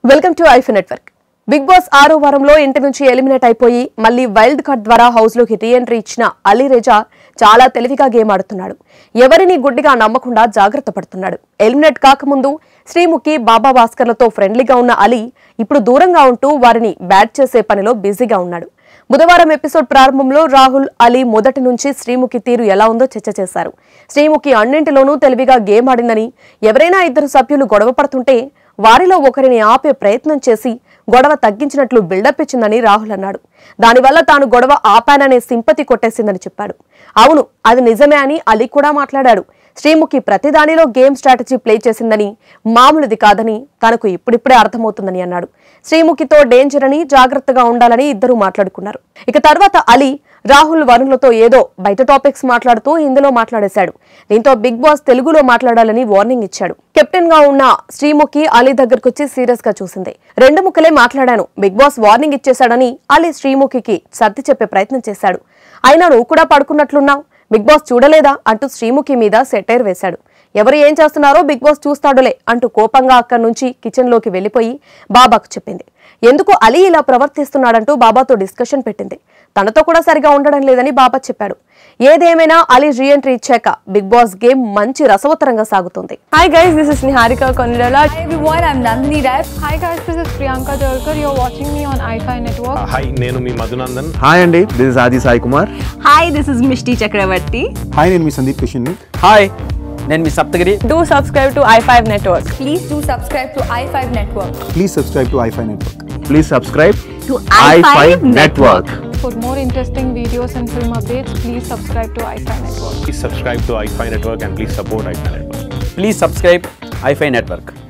Welcome to iFi network Bigg Boss ఆరో వారంలో ఇంటి నుంచి ఎలిమినేట్ అయిపోయి మళ్ళీ వైల్డ్ కార్డ్ ద్వారా హౌస్ లోకి రీఎంట్రీ ఇచ్చిన అలీ రేజా చాలా తెలివిగా గేమ్ ఆడుతున్నాడు ఎవరిని గుడ్డిగా నమ్మకుండా జాగ్రత్త పడుతున్నాడు ఎలిమినేట్ కాకముందు శ్రీముఖి బాబా భాస్కర్లతో ఫ్రెండ్లీగా ఉన్న అలీ ఇప్పుడు దూరంగా ఉంటూ వారిని బ్యాట్ చేసే పనిలో బిజీగా ఉన్నాడు బుధవారం ఎపిసోడ్ ప్రారంభంలో రాహుల్ అలీ మొదటి నుంచి శ్రీముఖి తీరు ఎలా ఉందో చర్చ చేశారు శ్రీముఖి అన్నింటిలోనూ తెలివిగా గేమ్ ఆడిందని ఎవరైనా ఇద్దరు సభ్యులు గొడవ పడుతుంటే వారిలో ఒకరిని ఆపే ప్రయత్నం చేసి గొడవ తగ్గించినట్లు బిల్డప్ ఇచ్చిందని రాహుల్ అన్నాడు దానివల్ల తాను గొడవ ఆపాననే సింపతి కొట్టేసిందని చెప్పాడు అవును అది నిజమే అని అలీ కూడా మాట్లాడాడు శ్రీముఖి ప్రతిదానిలో గేమ్ స్ట్రాటజీ ప్లే చేసిందని మామూలుది కాదని తనకు ఇప్పుడిప్పుడే అర్థమవుతుందని అన్నాడు శ్రీముఖితో డేంజర్ అని జాగ్రత్తగా ఉండాలని ఇద్దరూ మాట్లాడుకున్నారు ఇక తర్వాత అలీ రాహుల్ వరుణ్లతో ఏదో బయట టాపిక్స్ మాట్లాడుతూ హిందీలో మాట్లాడేశాడు దీంతో బిగ్ బాస్ తెలుగులో మాట్లాడాలని వార్నింగ్ ఇచ్చాడు కెప్టెన్ గా ఉన్న శ్రీముఖి అలీ దగ్గరకు వచ్చి సీరియస్ గా చూసింది రెండు ముక్కలే మాట్లాడాను బిగ్ బాస్ వార్నింగ్ ఇచ్చేశాడని అలీ శ్రీముఖికి సర్ది చెప్పే ప్రయత్నం చేశాడు అయినా నువ్వు కూడా పడుకున్నట్లున్నావు బిగ్ బాస్ చూడలేదా అంటూ శ్రీముఖి మీద సెటైర్ వేశాడు ఎవరు ఏం చేస్తున్నారో బిగ్ బాస్ చూస్తాడులే అంటూ కోపంగా అక్కడి నుంచి కిచెన్ లోకి వెళ్లిపోయి బాబాకు చెప్పింది ఎందుకు అలీ ఇలా ప్రవర్తిస్తున్నాడంటూ బాబాతో డిస్కషన్ పెట్టింది తనతో కూడా సరిగా ఉండడం లేదని బాబా చెప్పాడు ఏదేమైనా అలీ రీఎంట్రీ ఇచ్చాక బిగ్ బాస్ గేమ్ మంచి రసవత్తరంగా సాగుతుంది hi guys this is Niharika Konidela Hi everyone, I'm Nandini Rai. Hi guys, this is Priyanka Jalkar. You're watching me on iFi Network. Hi నేను మీ మధునందన్ హాయ్ అండి this is Aadi Sai Kumar Hi, this is Mishti Chakravarti. Hi నేను మీ Sandeep Kishan hi నేను మీ Saptagiri do subscribe to I five network Please do subscribe to i5 Network. Please subscribe to iFi network please subscribe To I i5 five network For more interesting videos and film updates, please subscribe to iFi Network. Please subscribe to iFi network and please support iFi network please subscribe iFi network